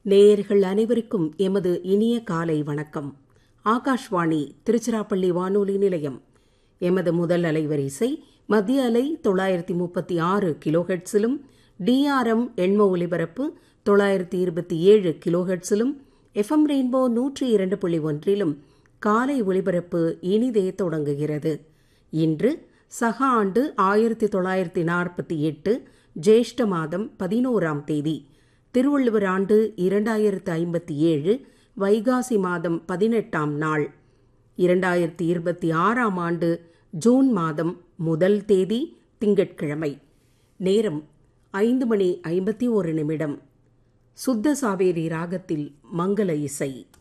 நேயர்கள் அனைவருக்கும் எமது இனிய காலை வணக்கம் ஆகாஷ்வாணி திருச்சிராப்பள்ளி வானொலி நிலையம் எமது முதல் அலைவரிசை மத்திய அலை தொள்ளாயிரத்தி முப்பத்தி ஆறு கிலோஹெட்ஸிலும் டிஆர்எம் எண்ம ஒலிபரப்பு தொள்ளாயிரத்தி இருபத்தி ஏழு கிலோஹெட்ஸிலும் எஃப்எம் ரெயின்போ நூற்றி இரண்டு புள்ளி ஒன்றிலும் காலை ஒலிபரப்பு இனிதே தொடங்குகிறது இன்று சக ஆண்டு ஆயிரத்தி தொள்ளாயிரத்தி நாற்பத்தி எட்டு ஜேஷ்ட மாதம் பதினோராம் தேதி திருவள்ளுவர் ஆண்டு இரண்டாயிரத்து ஐம்பத்தி ஏழு வைகாசி மாதம் பதினெட்டாம் நாள் இரண்டாயிரத்தி இருபத்தி ஆறாம் ஆண்டு ஜூன் மாதம் முதல் தேதி திங்கட்கிழமை நேரம் ஐந்து மணி ஐம்பத்தி ஒரு நிமிடம் சுத்த சாவேரி ராகத்தில் மங்கள இசை